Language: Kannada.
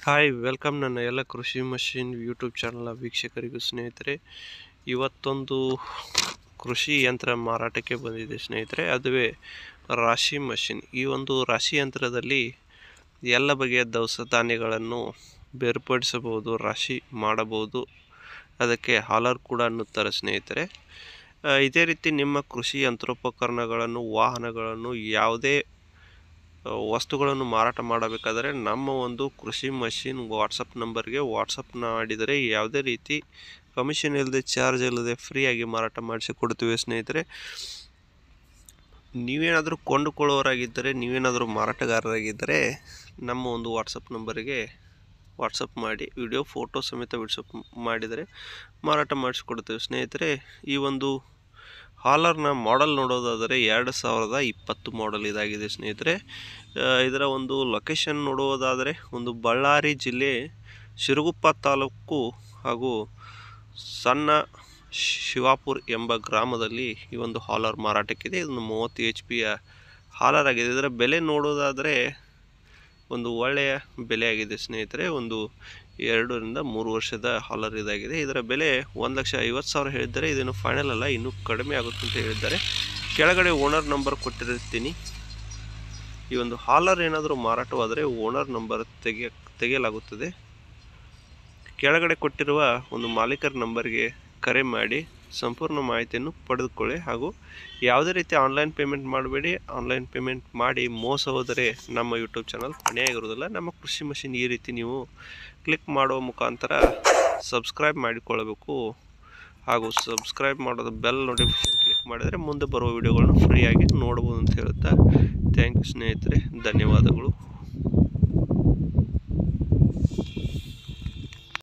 ಹಾಯ್ ವೆಲ್ಕಮ್ ನನ್ನ ಎಲ್ಲ ಕೃಷಿ ಮಷಿನ್ ಯೂಟ್ಯೂಬ್ ಚಾನಲ್ನ ವೀಕ್ಷಕರಿಗೂ ಸ್ನೇಹಿತರೆ ಇವತ್ತೊಂದು ಕೃಷಿ ಯಂತ್ರ ಮಾರಾಟಕ್ಕೆ ಬಂದಿದೆ ಸ್ನೇಹಿತರೆ ಅದುವೇ ರಾಶಿ ಮಷಿನ್ ಈ ಒಂದು ರಾಶಿ ಯಂತ್ರದಲ್ಲಿ ಎಲ್ಲ ಬಗೆಯ ದವಸ ಧಾನ್ಯಗಳನ್ನು ಬೇರ್ಪಡಿಸಬಹುದು ರಾಶಿ ಮಾಡಬಹುದು ಅದಕ್ಕೆ ಹಾಲರ್ ಕೂಡ ಅನ್ನುತ್ತಾರೆ ಸ್ನೇಹಿತರೆ ಆ, ಇದೇ ರೀತಿ ನಿಮ್ಮ ಕೃಷಿ ಯಂತ್ರೋಪಕರಣಗಳನ್ನು ವಾಹನಗಳನ್ನು ಯಾವುದೇ ಆ, ವಸ್ತುಗಳನ್ನು ಮಾರಾಟ ಮಾಡಬೇಕಾದರೆ ನಮ್ಮ ಒಂದು ಕೃಷಿ ಮಷಿನ್ ವಾಟ್ಸಪ್ ನಂಬರ್ಗೆ ವಾಟ್ಸಪ್ ಮಾಡಿದರೆ ಯಾವುದೇ ರೀತಿ ಕಮಿಷನ್ ಇಲ್ಲದೆ ಚಾರ್ಜ್ ಇಲ್ಲದೆ ಫ್ರೀಯಾಗಿ ಮಾರಾಟ ಮಾಡಿಸಿ ಕೊಡ್ತೀವಿ ಸ್ನೇಹಿತರೆ ನೀವೇನಾದರೂ ಕೊಂಡುಕೊಳ್ಳೋರಾಗಿದ್ದರೆ ನೀವೇನಾದರೂ ಮಾರಾಟಗಾರರಾಗಿದ್ದರೆ ನಮ್ಮ ಒಂದು ವಾಟ್ಸಪ್ ನಂಬರಿಗೆ ವಾಟ್ಸಪ್ ಮಾಡಿ ವಿಡಿಯೋ ಫೋಟೋ ಸಮೇತ ವಾಟ್ಸಪ್ ಮಾಡಿದರೆ ಮಾರಾಟ ಮಾಡಿಸ್ಕೊಡ್ತೇವೆ ಸ್ನೇಹಿತರೆ ಈ ಒಂದು ಹಾಲರ್ನ ಮಾಡೆಲ್ ನೋಡೋದಾದರೆ ಎರಡು ಸಾವಿರದ ಇಪ್ಪತ್ತು ಮಾಡೆಲ್ ಇದಾಗಿದೆ ಸ್ನೇಹಿತರೆ ಆ, ಇದರ ಒಂದು ಲೊಕೇಶನ್ ನೋಡುವುದಾದರೆ ಒಂದು ಬಳ್ಳಾರಿ ಜಿಲ್ಲೆ ಶಿರಗುಪ್ಪ ತಾಲೂಕು ಹಾಗೂ ಸಣ್ಣ ಶಿವಾಪುರ್ ಎಂಬ ಗ್ರಾಮದಲ್ಲಿ ಈ ಒಂದು ಹಾಲರ್ ಮಾರಾಟಕ್ಕಿದೆ ಇದೊಂದು ಮೂವತ್ತು ಎಚ್ ಪಿಯ ಹಾಲರ್ ಆಗಿದೆ ಇದರ ಬೆಲೆ ನೋಡೋದಾದರೆ ಒಂದು ಒಳ್ಳೆಯ ಬೆಲೆ ಆಗಿದೆ ಸ್ನೇಹಿತರೆ ಒಂದು ಎರಡರಿಂದ ಮೂರು ವರ್ಷದ ಹಾಲರ್ ಇದಾಗಿದೆ ಇದರ ಬೆಲೆ ಒಂದು ಲಕ್ಷ ಐವತ್ತು ಸಾವಿರ ಹೇಳಿದ್ದಾರೆ ಇದನ್ನು ಫೈನಲ್ ಅಲ್ಲ ಇನ್ನೂ ಕಡಿಮೆ ಆಗುತ್ತೆ ಅಂತ ಹೇಳಿದ್ದಾರೆ ಕೆಳಗಡೆ ಓನರ್ ನಂಬರ್ ಕೊಟ್ಟಿರ್ತೀನಿ ಈ ಒಂದು ಹಾಲರ್ ಏನಾದರೂ ಮಾರಾಟವಾದರೆ ಓನರ್ ನಂಬರ್ ತೆಗೆಯ ತೆಗೆಯಲಾಗುತ್ತದೆ ಕೆಳಗಡೆ ಕೊಟ್ಟಿರುವ ಒಂದು ಮಾಲೀಕರ ನಂಬರ್ಗೆ ಕರೆ ಮಾಡಿ ಸಂಪೂರ್ಣ ಮಾಹಿತಿಯನ್ನು ಪಡೆದುಕೊಳ್ಳಿ ಹಾಗೂ ಯಾವುದೇ ರೀತಿ ಆನ್ಲೈನ್ ಪೇಮೆಂಟ್ ಮಾಡಬೇಡಿ ಆನ್ಲೈನ್ ಪೇಮೆಂಟ್ ಮಾಡಿ ಮೋಸ ಹೋದರೆ ನಮ್ಮ ಯೂಟ್ಯೂಬ್ ಚಾನಲ್ ಹೊಣೆಯಾಗಿರೋದಿಲ್ಲ ನಮ್ಮ ಕೃಷಿ ಮಷಿನ್ ಈ ರೀತಿ ನೀವು ಕ್ಲಿಕ್ ಮಾಡುವ ಮುಖಾಂತರ ಸಬ್ಸ್ಕ್ರೈಬ್ ಮಾಡಿಕೊಳ್ಳಬೇಕು ಹಾಗೂ ಸಬ್ಸ್ಕ್ರೈಬ್ ಮಾಡೋದು ಬೆಲ್ ನೋಟಿಫಿಕೇಶನ್ ಕ್ಲಿಕ್ ಮಾಡಿದರೆ ಮುಂದೆ ಬರುವ ವಿಡಿಯೋಗಳನ್ನು ಫ್ರೀಯಾಗಿ ನೋಡ್ಬೋದು ಅಂತ ಹೇಳುತ್ತಾ ಥ್ಯಾಂಕ್ ಯು ಸ್ನೇಹಿತರೆ ಧನ್ಯವಾದಗಳು